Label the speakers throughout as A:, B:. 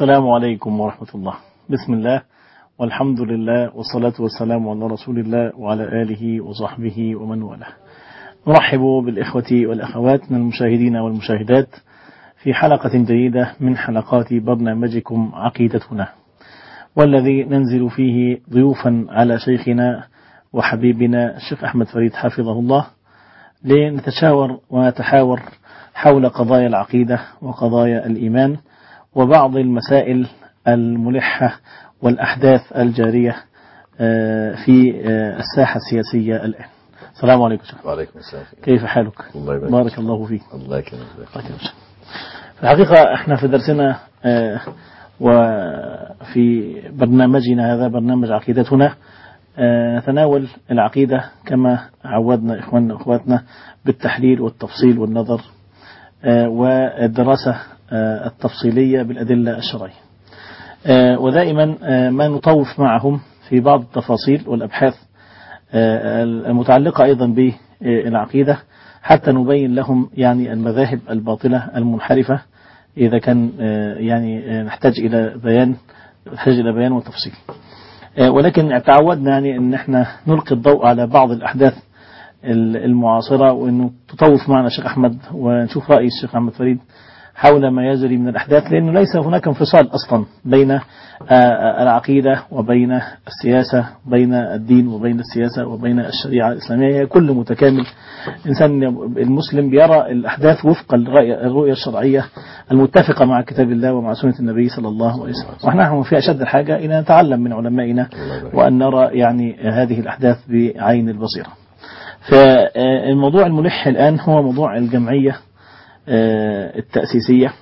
A: السلام عليكم ورحمة الله بسم الله والحمد لله والصلاة والسلام على رسول الله وعلى آله وصحبه ومن والاه نرحب بالإخوة والأخوات من المشاهدين والمشاهدات في حلقة جديدة من حلقات برنامجكم عقيدتنا والذي ننزل فيه ضيوفا على شيخنا وحبيبنا الشيخ أحمد فريد حفظه الله لنتشاور ونتحاور حول قضايا العقيدة وقضايا الإيمان وبعض المسائل الملحة والأحداث الجارية في الساحة السياسية الآن السلام عليكم شيخ
B: وعليكم السلام
A: كيف حالك
B: الله يبارك
A: بارك الله فيك
B: الله يكرمك
A: الله يكرمك. في الحقيقة احنا في درسنا آه، وفي برنامجنا هذا برنامج عقيدتنا آه، نتناول العقيدة كما عودنا إخواننا وأخواتنا بالتحليل والتفصيل والنظر آه، والدراسة آه، التفصيلية بالأدلة الشرعية آه، ودائما آه، ما نطوف معهم في بعض التفاصيل والأبحاث آه، المتعلقة أيضا بالعقيدة حتى نبين لهم يعني المذاهب الباطلة المنحرفة إذا كان آه، يعني آه، نحتاج إلى بيان نحتاج إلى بيان وتفصيل آه، ولكن تعودنا يعني أن احنا نلقي الضوء على بعض الأحداث ال- المعاصرة وأنه تطوف معنا الشيخ أحمد ونشوف رأي الشيخ أحمد فريد حول ما يجري من الأحداث لأنه ليس هناك انفصال أصلا بين آه، آه، العقيدة وبين السياسة بين الدين وبين السياسة وبين الشريعة الإسلامية هي كل متكامل إنسان المسلم بيرى الأحداث وفق الرأي- الرؤية الشرعية المتفقة مع كتاب الله ومع سنة النبي صلى الله عليه وسلم ونحن في أشد الحاجة إلى أن نتعلم من علمائنا
B: الله يبارك.
A: وأن نرى يعني هذه الأحداث بعين البصيرة فالموضوع الملح الآن هو موضوع الجمعية آه، التأسيسية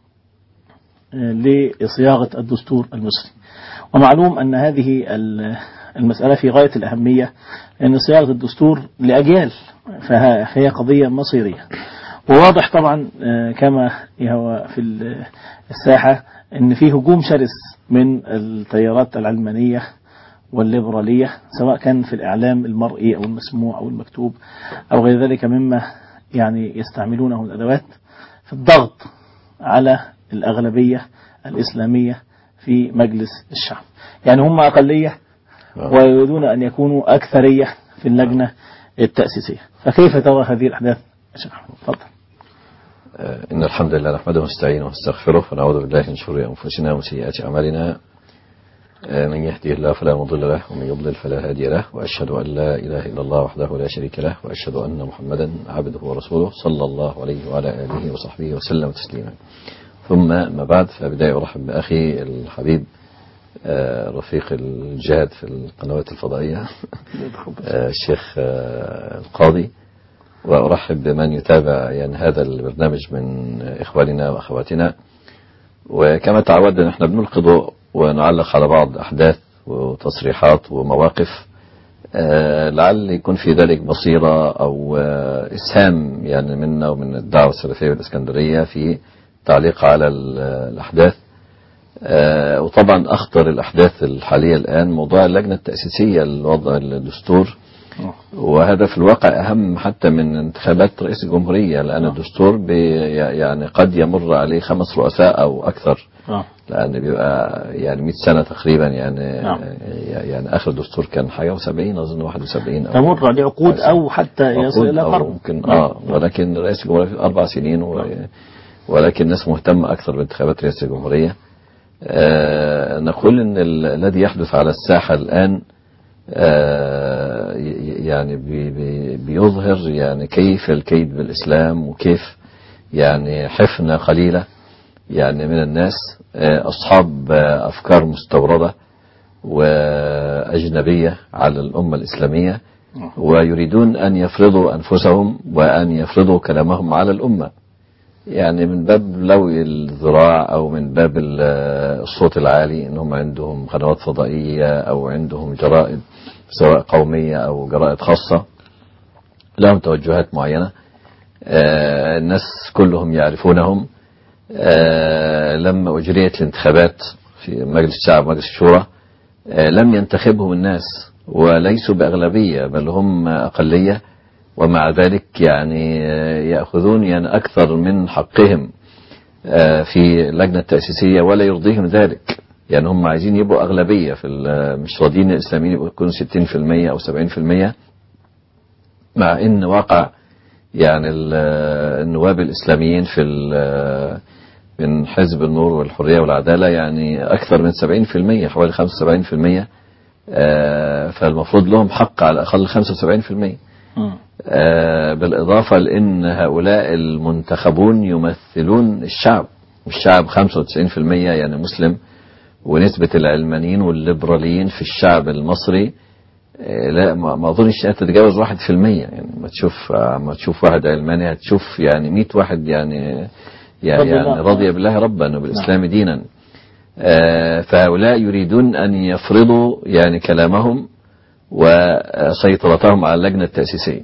A: آه، لصياغة الدستور المصري ومعلوم أن هذه ال- المسألة في غاية الأهمية لأن صياغة الدستور لأجيال فها- فهي قضية مصيرية وواضح طبعا آه، كما هو في ال- الساحة أن في هجوم شرس من التيارات العلمانية والليبرالية سواء كان في الإعلام المرئي أو المسموع أو المكتوب أو غير ذلك مما يعني يستعملونه الأدوات في الضغط على الأغلبية الإسلامية في مجلس الشعب يعني هم أقلية
B: آه.
A: ويريدون أن يكونوا أكثرية في اللجنة التأسيسية فكيف ترى هذه الأحداث يا شيخ أحمد؟ تفضل
B: آه، إن الحمد لله نحمده ونستعينه ونستغفره ونعوذ بالله من شرور أنفسنا ومن سيئات أعمالنا آه، من يهده الله فلا مضل له ومن يضلل فلا هادي له وأشهد أن لا إله إلا الله وحده لا شريك له وأشهد أن محمدا عبده ورسوله صلى الله عليه وعلى آله وصحبه وسلم تسليما ثم ما بعد فبداية أرحب بأخي الحبيب آه، رفيق الجهاد في القنوات الفضائية آه، الشيخ آه، القاضي وأرحب بمن يتابع يعني هذا البرنامج من إخواننا وأخواتنا وكما تعودنا نحن بنلقي ضوء ونعلق على بعض أحداث وتصريحات ومواقف آه، لعل يكون في ذلك بصيرة أو آه، إسهام يعني منا ومن الدعوة السلفية والإسكندرية في تعليق على ال- الأحداث آه، وطبعا أخطر الأحداث الحالية الآن موضوع اللجنة التأسيسية لوضع الدستور وهذا في الواقع أهم حتى من انتخابات رئيس الجمهورية لأن
A: آه.
B: الدستور بي يعني قد يمر عليه خمس رؤساء أو أكثر
A: آه.
B: لأن بيبقى يعني 100 سنة تقريبا يعني
A: نعم.
B: يعني آخر دستور كان حاجة و70 أظن 71 أو
A: تمر عليه عقود أو حتى يصل
B: عقود
A: إلى
B: أو
A: قرن
B: ممكن اه ولكن رئيس الجمهورية في أربع سنين و... ولكن الناس مهتمة أكثر بانتخابات رئاسة الجمهورية آه نقول أن ال- الذي يحدث على الساحة الآن آه ي- يعني بي بي بيظهر يعني كيف الكيد بالإسلام وكيف يعني حفنة قليلة يعني من الناس آه أصحاب آه أفكار مستوردة وأجنبية على الأمة الإسلامية ويريدون أن يفرضوا أنفسهم وأن يفرضوا كلامهم على الأمة يعني من باب لوي الذراع أو من باب ال- الصوت العالي أنهم عندهم قنوات فضائية أو عندهم جرائد سواء قومية أو جرائد خاصة لهم توجهات معينة آه، الناس كلهم يعرفونهم آه، لما أجريت الانتخابات في مجلس الشعب ومجلس الشورى آه، لم ينتخبهم الناس وليسوا بأغلبية بل هم أقلية ومع ذلك يعني آه، يأخذون يعني أكثر من حقهم آه، في اللجنة التأسيسية ولا يرضيهم ذلك يعني هم عايزين يبقوا أغلبية في ال- مش راضيين الإسلاميين يبقوا يكونوا 60% أو 70% مع إن واقع يعني ال- النواب الإسلاميين في ال- من حزب النور والحرية والعدالة يعني أكثر من 70% حوالي 75% آه، فالمفروض لهم حق على الأقل 75%
A: مم.
B: آه، بالإضافة لأن هؤلاء المنتخبون يمثلون الشعب والشعب 95% يعني مسلم ونسبة العلمانيين والليبراليين في الشعب المصري آه، لا ما ما أظنش أنها تتجاوز واحد في المية يعني ما تشوف آه، ما تشوف واحد علماني هتشوف يعني 100 واحد يعني يعني,
A: رضي الله.
B: يعني رضي بالله ربا وبالإسلام دينا آه، فهؤلاء يريدون أن يفرضوا يعني كلامهم وسيطرتهم على اللجنة التأسيسية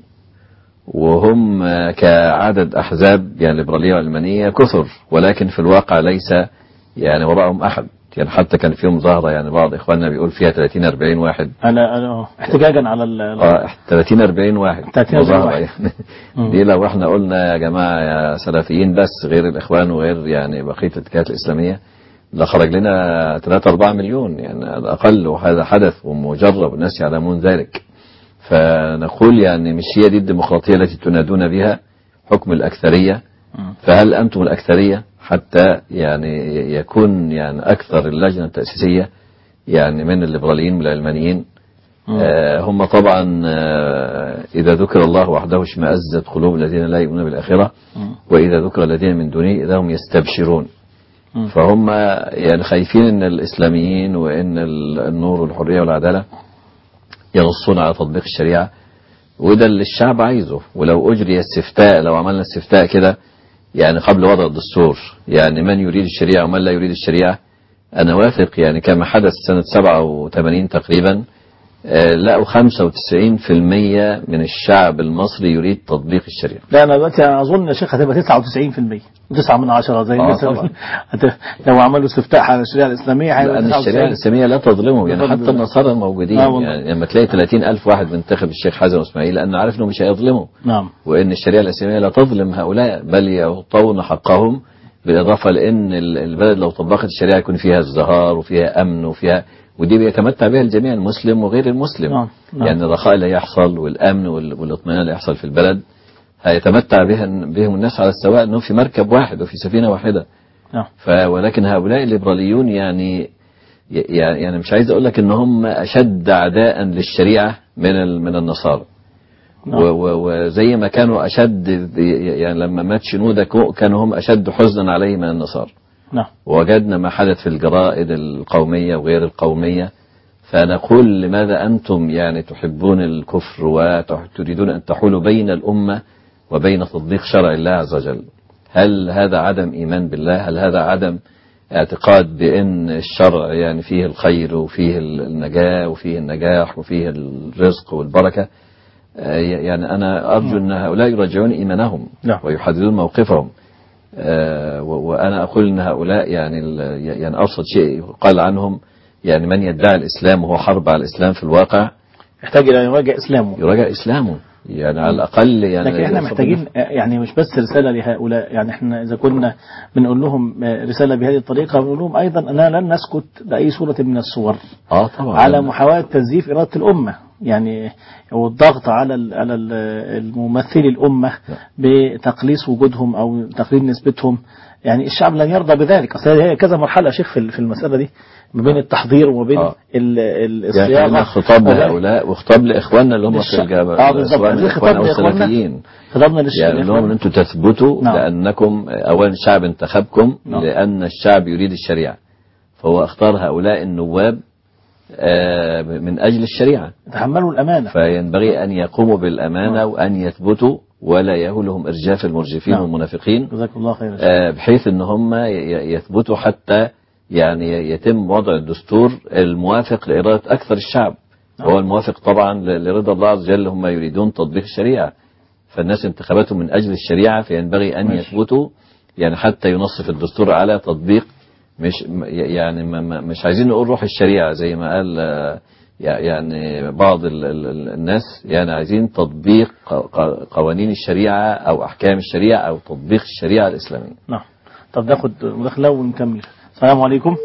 B: وهم آه، كعدد أحزاب يعني ليبرالية وعلمانية كثر ولكن في الواقع ليس يعني وراءهم أحد يعني حتى كان فيهم ظاهرة يعني بعض إخواننا بيقول فيها 30 40 واحد
A: على على- احتجاجا على ال-
B: اه 30 40 واحد
A: 30 40
B: مظاهرة
A: واحد.
B: يعني
A: مم.
B: دي لو احنا قلنا يا جماعة يا سلفيين بس غير الإخوان وغير يعني بقية الاتجاهات الإسلامية لخرج لنا 3 4 مليون يعني على الأقل وهذا حدث ومجرب والناس يعلمون ذلك فنقول يعني مش هي دي الديمقراطية التي تنادون بها حكم الأكثرية
A: مم.
B: فهل أنتم الأكثرية حتى يعني يكون يعني أكثر اللجنة التأسيسية يعني من الليبراليين والعلمانيين
A: مم.
B: آه، هم طبعا آه، إذا ذكر الله وحده اشمأزت قلوب الذين لا يؤمنون بالآخرة
A: مم.
B: وإذا ذكر الذين من دونه إذا هم يستبشرون
A: مم.
B: فهم يعني خايفين ان الاسلاميين وان ال- النور والحريه والعداله ينصون على تطبيق الشريعه وده اللي الشعب عايزه ولو اجري استفتاء لو عملنا استفتاء كده يعني قبل وضع الدستور يعني من يريد الشريعه ومن لا يريد الشريعه انا واثق يعني كما حدث سنه 87 تقريبا آه، لقوا 95% من الشعب المصري يريد تطبيق الشريعه
A: لا انا دلوقتي اظن يا شيخ هتبقى 99% 9 من 10 زي
B: آه،
A: مثلا
B: طبعا.
A: هت- لو عملوا استفتاء على الشريعه الاسلاميه هيبقى
B: لأن
A: 99.
B: الشريعة الإسلامية لا تظلمهم يعني
A: بفضل
B: حتى
A: الله.
B: النصارى الموجودين
A: آه والله.
B: يعني لما تلاقي 30 ألف واحد منتخب الشيخ حسن وإسماعيل لأنه عارف إنه مش هيظلموا
A: نعم
B: وإن الشريعة الإسلامية لا تظلم هؤلاء بل يعطون حقهم بالإضافة لأن ال- البلد لو طبقت الشريعة يكون فيها ازدهار وفيها أمن وفيها ودي بيتمتع بها الجميع المسلم وغير المسلم
A: نعم، نعم.
B: يعني الرخاء اللي يحصل والأمن وال- والاطمئنان اللي يحصل في البلد هيتمتع بها بهم الناس على السواء أنهم في مركب واحد وفي سفينة واحدة
A: نعم
B: ف ولكن هؤلاء الليبراليون يعني ي- يعني مش عايز اقول لك ان هم اشد اعداء للشريعه من ال- من النصارى
A: نعم.
B: و- و- وزي ما كانوا اشد يعني لما مات شنوده كو- كانوا هم اشد حزنا عليه من النصارى
A: نعم
B: وجدنا ما حدث في الجرائد القوميه وغير القوميه فنقول لماذا انتم يعني تحبون الكفر وتريدون ان تحولوا بين الامه وبين تطبيق شرع الله عز وجل هل هذا عدم ايمان بالله هل هذا عدم اعتقاد بان الشرع يعني فيه الخير وفيه النجاه وفيه النجاح وفيه الرزق والبركه آه، يعني انا ارجو ان هؤلاء يراجعون ايمانهم
A: نعم.
B: ويحددون موقفهم آه، و- وانا اقول ان هؤلاء يعني ال- يعني ابسط شيء يقال عنهم يعني من يدعي الاسلام وهو حرب على الاسلام في الواقع
A: يحتاج الى ان يراجع اسلامه
B: يراجع اسلامه يعني على الاقل يعني
A: لكن احنا محتاجين يعني مش بس رساله لهؤلاء يعني احنا اذا كنا بنقول لهم رساله بهذه الطريقه بنقول لهم ايضا اننا لن نسكت باي صوره من الصور
B: اه طبعا
A: على محاوله تزييف اراده الامه يعني والضغط على ال- على ال- الممثلي الامه بتقليص وجودهم او تقليل نسبتهم يعني الشعب لن يرضى بذلك اصل هي كذا مرحله يا شيخ في ال- في المساله دي ما بين التحضير وما بين
B: آه.
A: ال- ال-
B: يعني
A: الصياغه
B: كان خطاب
A: وبين-
B: لهؤلاء وخطاب لاخواننا اللي هم
A: للش-
B: في الجامعه
A: اه بالظبط
B: سواء
A: دي
B: الاخوان
A: خطاب
B: او
A: لاخواننا
B: السلفيين
A: خطابنا للش-
B: يعني لهم ان
A: لإخواننا.
B: انتم تثبتوا
A: نعم.
B: لانكم اولا الشعب انتخبكم
A: نعم.
B: لان الشعب يريد الشريعه فهو اختار هؤلاء النواب آه، من اجل الشريعه
A: تحملوا الامانه
B: فينبغي أن يقوموا بالأمانة وأن يثبتوا ولا يهولهم إرجاف المرجفين
A: نعم.
B: والمنافقين
A: جزاكم الله خيرا
B: آه، بحيث أن هم ي- يثبتوا حتى يعني يتم وضع الدستور الموافق لإرادة أكثر الشعب
A: نعم.
B: هو الموافق طبعا ل- لرضا الله عز وجل هم يريدون تطبيق الشريعة فالناس انتخبتهم من أجل الشريعة فينبغي أن
A: ماشي.
B: يثبتوا يعني حتى ينص في الدستور على تطبيق مش م- يعني ما- ما- مش عايزين نقول روح الشريعة زي ما قال آه، يع- يعني بعض ال- ال- ال- الناس يعني عايزين تطبيق ق- ق- قوانين الشريعة أو أحكام الشريعة أو تطبيق الشريعة الإسلامية
A: نعم طب ناخد مداخلة ونكمل السلام عليكم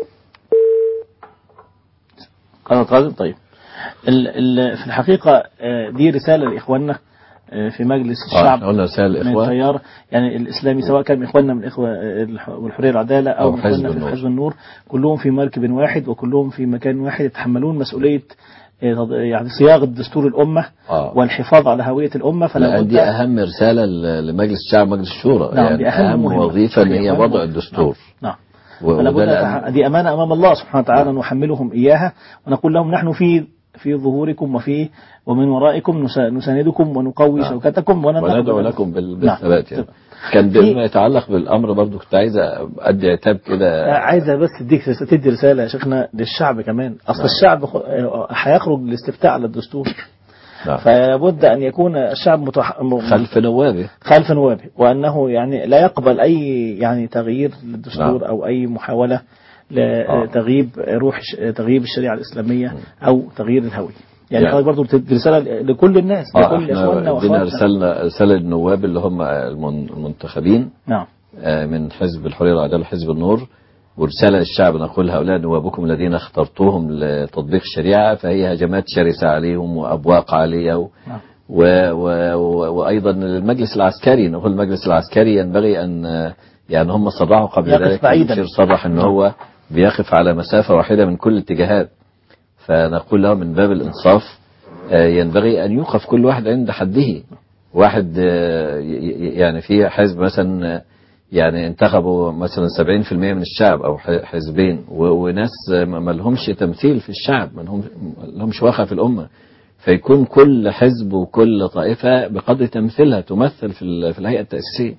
A: قناة غازي طيب ال ال في الحقيقة آه، دي رسالة لإخواننا آه، في مجلس
B: آه،
A: الشعب
B: احنا قلنا رسائل
A: من
B: الإخوة
A: التيار يعني الإسلامي سواء كان من إخواننا من إخوة آه، الح- والحرية والعدالة أو
B: أو
A: من
B: حزب
A: إخواننا في
B: النور.
A: حزب النور كلهم في مركب واحد وكلهم في مكان واحد يتحملون مسؤولية آه، تض- يعني صياغة دستور الأمة
B: آه.
A: والحفاظ على هوية الأمة فلا
B: لأن
A: بد
B: دي أهم رسالة ل- لمجلس الشعب مجلس الشورى
A: نعم،
B: يعني
A: دي أهم
B: أهم
A: مهمة.
B: وظيفة إن هي
A: أهم
B: وضع
A: مهمة.
B: الدستور
A: نعم
B: و-
A: فلا
B: وده
A: بد
B: لأن-
A: أن- دي أمانة أمام الله سبحانه وتعالى نحملهم إياها ونقول لهم نحن في في ظهوركم وفي ومن ورائكم نس- نساندكم ونقوي
B: نعم.
A: شوكتكم وننتقم
B: وندعو
A: لكم.
B: لكم بال-
A: نعم.
B: بالثبات يعني كان
A: في-
B: بما يتعلق بالأمر برضو كنت عايز أدي عتاب كده
A: عايزة بس تديك تدي رسالة يا شيخنا للشعب كمان أصل
B: نعم.
A: الشعب خ- هيخرج للاستفتاء على الدستور
B: نعم.
A: فلابد أن يكون الشعب متح... م-
B: خلف نوابه
A: خلف نوابه وأنه يعني لا يقبل أي يعني تغيير للدستور
B: نعم.
A: أو أي محاولة
B: آه.
A: لتغييب روح ش- تغييب الشريعة الإسلامية أو تغيير الهوية يعني
B: يعني-
A: حضرتك برضه بتدي رسالة لكل الناس
B: اه
A: لكل
B: احنا
A: إخواننا
B: ادينا
A: وأخواتنا
B: رسالة رسالة للنواب اللي هم المن- المنتخبين
A: نعم
B: آه، من حزب الحرية والعدالة وحزب النور ورسالة للشعب نقول هؤلاء نوابكم الذين اخترتوهم لتطبيق الشريعة فهي هجمات شرسة عليهم وأبواق عالية و
A: نعم.
B: و و و وأيضا المجلس العسكري نقول المجلس العسكري ينبغي أن آه، يعني هم صرحوا قبل
A: يقف
B: ذلك
A: بعيداً.
B: المشير صرح أن هو بيقف على مسافة واحدة من كل الاتجاهات فنقول له من باب الإنصاف آه، ينبغي أن يوقف كل واحد عند حده واحد آه، ي- ي- يعني في حزب مثلا آه، يعني انتخبوا مثلا 70% من الشعب أو ح- حزبين و- وناس آه، ما ما لهمش تمثيل في الشعب ما لهم- ما لهمش واقع في الأمة فيكون كل حزب وكل طائفة بقدر تمثيلها تمثل في ال- في الهيئة التأسيسية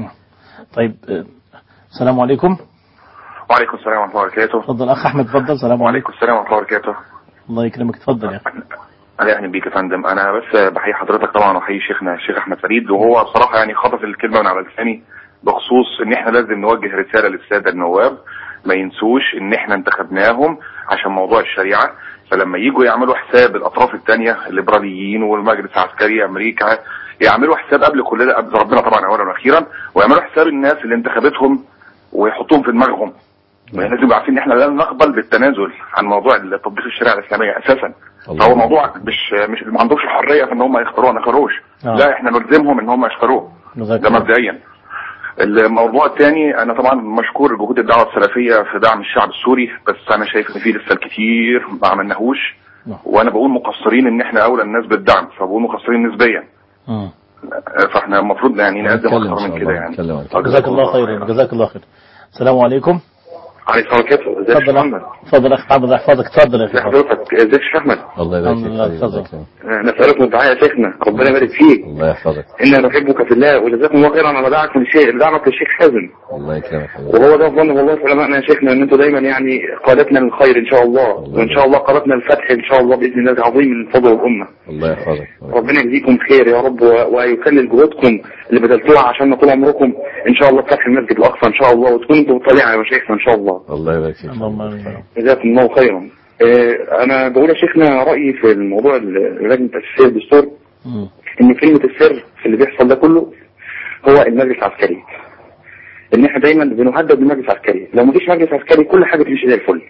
A: طيب آه، السلام عليكم
C: وعليكم السلام ورحمة الله وبركاته
A: تفضل أخ أحمد تفضل السلام عليكم
C: وعليكم السلام ورحمة الله وبركاته
A: الله يكرمك تفضل يا أخي
C: أهلا أهلا بيك يا فندم أنا بس بحيي حضرتك طبعا وحيي شيخنا الشيخ أحمد فريد وهو بصراحة يعني خطف الكلمة من على لساني بخصوص إن إحنا لازم نوجه رسالة للسادة النواب ما ينسوش إن إحنا انتخبناهم عشان موضوع الشريعة فلما يجوا يعملوا حساب الأطراف التانية الليبراليين والمجلس العسكري أمريكا يعملوا حساب قبل كل ده قبل ربنا طبعا أولا وأخيرا ويعملوا حساب الناس اللي انتخبتهم ويحطوهم في دماغهم يعني لازم يبقى عارفين ان احنا لا نقبل بالتنازل عن موضوع تطبيق الشريعه الاسلاميه اساسا
B: الله
C: فهو موضوع مش مش ما عندهمش الحريه في ان هم يختاروه ما يختاروش
A: آه.
C: لا احنا نلزمهم ان هم يختاروه
A: جزاك
C: ده
A: الله.
C: مبدئيا الموضوع الثاني انا طبعا مشكور جهود الدعوه السلفيه في دعم الشعب السوري بس انا شايف ان في لسه الكثير ما عملناهوش
A: نعم.
C: وانا بقول مقصرين ان احنا اولى الناس بالدعم فبقول مقصرين نسبيا
A: مم.
C: فاحنا المفروض يعني نقدم
B: نتكلم إن
C: اكثر
B: شاء
C: من
B: الله،
C: كده يعني
B: نتكلم عن
C: آه،
B: كده.
A: جزاك الله خيرا جزاك الله خير السلام عليكم
C: عليكم السلام ورحمه الله ازيك يا
A: تفضل
C: محمد
A: تفضل أخ عبد يحفظك تفضل يا
C: ازي
A: أخي
C: حضرتك ازيك يا شيخ احمد
B: الله يبارك
A: الحمد
B: فيك
A: لله،
B: حبيبي،
A: تفضل.
B: الله يكرمك.
C: نسألك الدعاء يا شيخنا ربنا يبارك فيك
B: الله يحفظك
C: إنا نحبك في الله وجزاكم الله خيرا على دعوة الشيخ دعوة الشيخ حازم
B: الله يكرمك حبيبي.
C: وهو ده ظن والله في علمائنا يا شيخنا ان انتوا دايما يعني قادتنا للخير ان شاء الله
B: الله
C: وان شاء الله قادتنا للفتح ان شاء الله باذن الله العظيم من فضل الامه
B: الله يحفظك
C: ربنا يجزيكم خير يا رب و- ويكلل جهودكم اللي بذلتوها عشان طول عمركم ان شاء الله فتح المسجد الاقصى ان شاء الله وتكونوا انتوا طالعه يا مشايخنا ان شاء الله
B: الله يبارك فيك
A: اللهم آمين.
C: جزاكم الله خيرا آه، انا بقول يا شيخنا رايي في الموضوع ال- لجنه تاسيس الدستور
A: مم.
C: ان كلمة السر في اللي بيحصل ده كله هو المجلس العسكري ان احنا دايما بنهدد بالمجلس العسكري لو مفيش مجلس عسكري كل حاجة تمشي زي الفل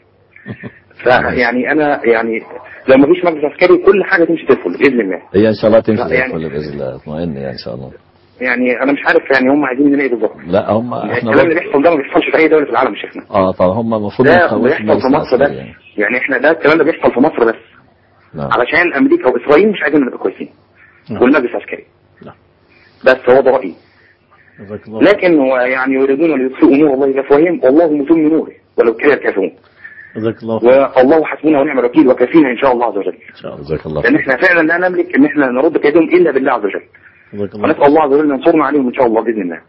C: فيعني انا يعني لو مفيش مجلس عسكري كل حاجة تمشي زي الفل باذن الله
B: هي ان شاء الله تمشي زي
C: يعني-
B: الفل باذن الله اطمئن يعني ان شاء الله
C: يعني انا مش عارف يعني هم عايزين مننا ايه بالظبط
B: لا هم احنا
C: الكلام اللي
B: برضه-
C: بيحصل ده ما بيحصلش في اي دولة في العالم يا شيخنا
B: اه طبعا هم المفروض ما
C: ده
B: يخوفوا
C: بيحصل
B: المجلس
C: في مصر بس
B: العسكري يعني
C: يعني احنا ده الكلام ده بيحصل في مصر بس
B: نعم
C: علشان امريكا واسرائيل مش عايزين نبقى كويسين
A: نعم.
C: والمجلس العسكري
A: نعم.
C: بس هو ده رايي
A: جزاك الله
C: لكن هو يعني يريدون ليطفئوا نور الله بافواههم والله متم نوره ولو كره الكافرون
A: جزاك الله خير
C: والله حسبنا ونعم الوكيل وكفينا ان شاء الله عز وجل
A: إن شاء الله
B: جزاك الله
C: لان
B: خير
C: احنا فعلا لا نملك ان احنا نرد كيدهم الا بالله عز وجل
A: جزاك الله
C: ونسال الله عز وجل ان ينصرنا عليهم ان شاء الله باذن الله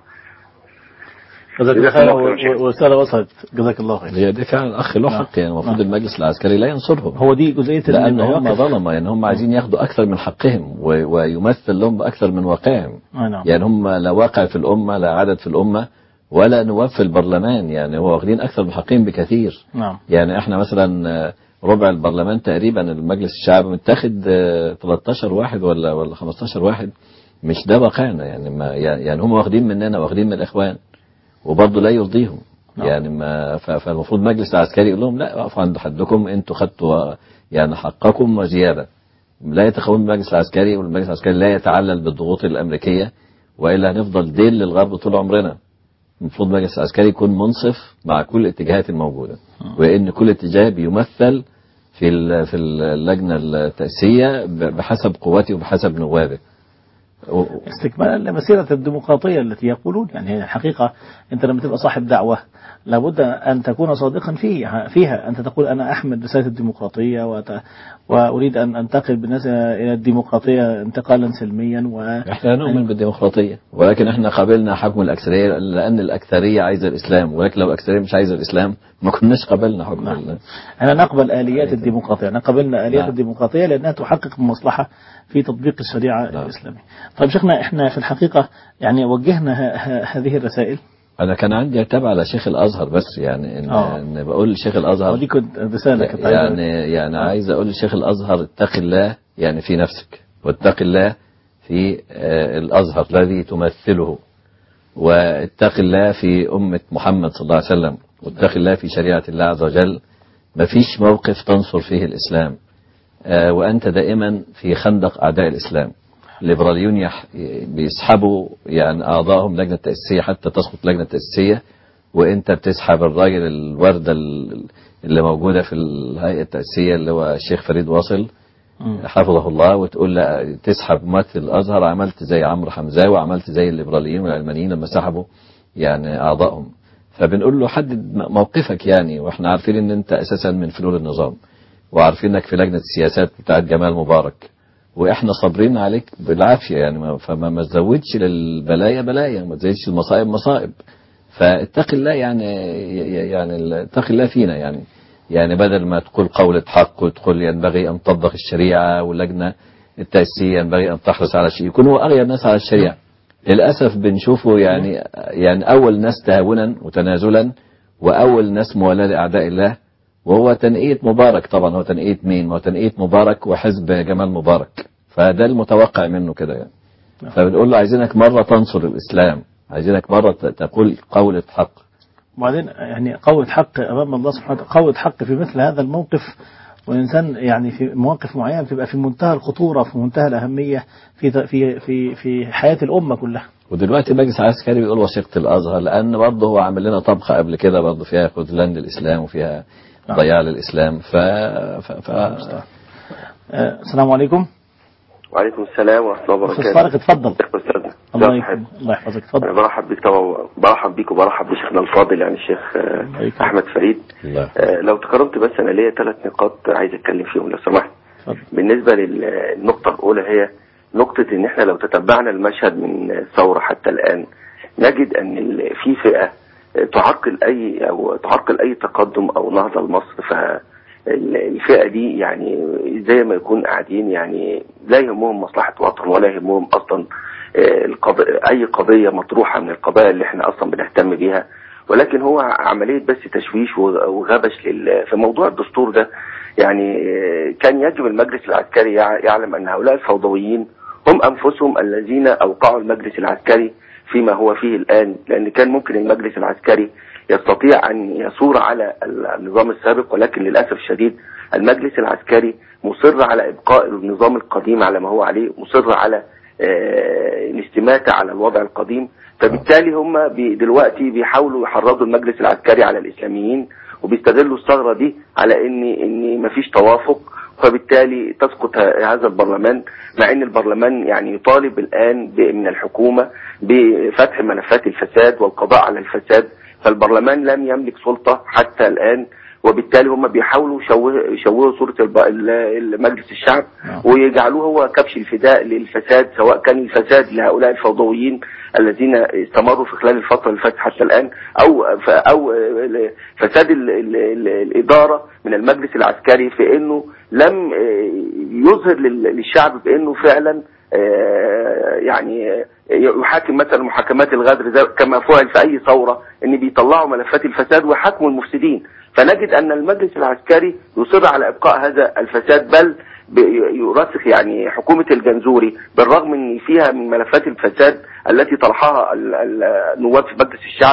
A: جزاك الله
C: جزاك
A: خير
C: الله خير يا
A: و- و- ورسالة وصلت جزاك الله خير
B: هي دي فعلا الاخ له
A: نعم.
B: حق يعني المفروض
A: نعم.
B: المجلس العسكري لا ينصرهم
A: هو دي جزئية
B: لان
A: إن
B: هم
A: يقف-
B: ظلمه يعني هم عايزين ياخدوا اكثر من حقهم و- ويمثل لهم باكثر من واقعهم
A: آه نعم
B: يعني هم لا واقع في الامه لا عدد في الامه ولا نواب في البرلمان يعني هو واخدين اكثر من حقهم بكثير
A: نعم
B: يعني احنا مثلا آه، ربع البرلمان تقريبا المجلس الشعبي متاخد آه، 13 واحد ولا ولا 15 واحد مش ده واقعنا يعني ما يعني هم واخدين مننا واخدين من الاخوان وبرضه لا يرضيهم
A: نعم.
B: يعني ما ف- فالمفروض مجلس عسكري يقول لهم لا اقفوا عند حدكم انتوا خدتوا يعني حقكم وزياده لا يتخون المجلس العسكري والمجلس العسكري لا يتعلل بالضغوط الامريكيه والا هنفضل ديل للغرب طول عمرنا المفروض المجلس العسكري يكون منصف مع كل الاتجاهات الموجوده وان كل اتجاه بيمثل في ال- في اللجنه التاسيسيه ب- بحسب قوته وبحسب نوابه و-
A: استكمالا لمسيرة الديمقراطية التي يقولون يعني هي الحقيقة أنت لما تبقى صاحب دعوة لابد أن تكون صادقا فيه فيها أنت تقول أنا أحمل رسالة الديمقراطية وت... وأريد أن أنتقل بالناس إلى الديمقراطية انتقالا سلميا و...
B: احنا نؤمن بالديمقراطيه ولكن احنا قابلنا حكم الاكثريه لان الاكثريه عايزه الاسلام ولكن لو الاكثريه مش عايزه الاسلام ما كناش قبلنا حكم
A: نعم.
B: ال-
A: أنا نقبل آليات الديمقراطية أنا قبلنا آليات
B: نعم.
A: الديمقراطية لأنها تحقق المصلحة في تطبيق الشريعة
B: نعم.
A: الإسلامية طيب شيخنا إحنا في الحقيقة يعني وجهنا ه... ه... هذه الرسائل
B: انا كان عندي عتاب على شيخ الازهر بس يعني ان,
A: آه.
B: إن بقول لشيخ الازهر
A: ودي كنت رسالة كنت عايز-
B: يعني يعني عايز اقول لشيخ الازهر اتق الله يعني في نفسك واتق الله في آه، الازهر الذي تمثله واتق الله في امه محمد صلى الله عليه وسلم واتق الله في شريعه الله عز وجل ما فيش موقف تنصر فيه الاسلام آه، وانت دائما في خندق اعداء الاسلام الليبراليون يح- بيسحبوا يعني اعضائهم لجنه تاسيسيه حتى تسقط لجنه تاسيسيه وانت بتسحب الراجل الورده ال- اللي موجوده في الهيئه التاسيسيه اللي هو الشيخ فريد واصل
A: مم.
B: حفظه الله وتقول لا تسحب ممثل الازهر عملت زي عمرو حمزاوي وعملت زي الليبراليين والعلمانيين لما سحبوا يعني اعضائهم فبنقول له حدد م- موقفك يعني واحنا عارفين ان انت اساسا من فلول النظام وعارفين انك في لجنه السياسات بتاعت جمال مبارك واحنا صابرين عليك بالعافيه يعني ما- فما ما تزودش للبلايا بلايا ما تزودش المصائب مصائب فاتق الله يعني يعني اتق الله فينا يعني يعني بدل ما تقول قولة حق وتقول ينبغي أن تطبق الشريعة واللجنة التأسيسية ينبغي أن تحرص على شيء يكون هو أغير الناس على الشريعة للأسف بنشوفه يعني يعني أول ناس تهاونا وتنازلا وأول ناس موالاة لأعداء الله وهو تنقية مبارك طبعا هو تنقية مين؟ ما هو تنقية مبارك وحزب جمال مبارك فده المتوقع منه كده يعني فبنقول له عايزينك مرة تنصر الإسلام عايزينك مرة ت- تقول قولة حق
A: وبعدين يعني قوة حق أمام الله سبحانه وتعالى قوة حق في مثل هذا الموقف والإنسان يعني في مواقف معينة بتبقى في منتهى الخطورة في منتهى الأهمية في في في في حياة الأمة كلها
B: ودلوقتي المجلس العسكري بيقول وثيقة الأزهر لأن برضه هو عامل لنا طبخة قبل كده برضه فيها خذلان للإسلام وفيها
A: نعم.
B: ضياع للإسلام ف... ف... ف...
A: آه، السلام عليكم
D: وعليكم السلام ورحمة الله
A: أستاذ
D: وبركاته
A: طارق اتفضل
D: شيخ أستاذنا
A: الله
D: الله
A: يكرمك الله يحفظك
D: أنا
A: اتفضل
D: برحب بك طبعا برحب بيك وبرحب بشيخنا الفاضل يعني الشيخ آه،
A: الله يكرمك.
D: أحمد فريد
B: الله
D: آه، لو تكرمت بس أنا ليا ثلاث نقاط عايز أتكلم فيهم لو سمحت
A: اتفضل
D: بالنسبة للنقطة الأولى هي نقطة إن إحنا لو تتبعنا المشهد من الثورة حتى الآن نجد أن ال- في فئة تعرقل أي أو تعرقل أي تقدم أو نهضة لمصر فالفئة دي يعني زي ما يكون قاعدين يعني لا يهمهم مصلحة وطن ولا يهمهم أصلا آه، القض... أي قضية مطروحة من القضايا اللي إحنا أصلا بنهتم بيها ولكن هو عملية بس تشويش و- وغبش لل... في موضوع الدستور ده يعني آه، كان يجب المجلس العسكري يع- يعلم أن هؤلاء الفوضويين هم أنفسهم الذين أوقعوا المجلس العسكري فيما هو فيه الآن لأن كان ممكن المجلس العسكري يستطيع أن يثور على ال- النظام السابق ولكن للأسف الشديد المجلس العسكري مصر على إبقاء النظام القديم على ما هو عليه مصر على آه، الاستماتة على الوضع القديم فبالتالي هم بي- دلوقتي بيحاولوا يحرضوا المجلس العسكري على الإسلاميين وبيستغلوا الثغرة دي على إن إن مفيش توافق فبالتالي تسقط ه- هذا البرلمان مع ان البرلمان يعني يطالب الان ب- من الحكومه بفتح ملفات الفساد والقضاء على الفساد فالبرلمان لم يملك سلطه حتى الان وبالتالي هم بيحاولوا يشوه- يشوهوا صوره الب- ال- مجلس الشعب
A: نعم.
D: ويجعلوه هو كبش الفداء للفساد سواء كان الفساد لهؤلاء الفوضويين الذين استمروا في خلال الفتره اللي فاتت حتى الان او ف- او فساد ال- ال- ال- الاداره من المجلس العسكري في انه لم آه، يظهر لل- للشعب بانه فعلا آه، يعني آه، يحاكم مثلا محاكمات الغدر زي كما فعل في اي ثوره ان بيطلعوا ملفات الفساد ويحاكموا المفسدين فنجد ان المجلس العسكري يصر على ابقاء هذا الفساد بل ب- يرسخ يعني حكومه الجنزوري بالرغم ان فيها من ملفات الفساد التي طرحها ال- ال- النواب في مجلس الشعب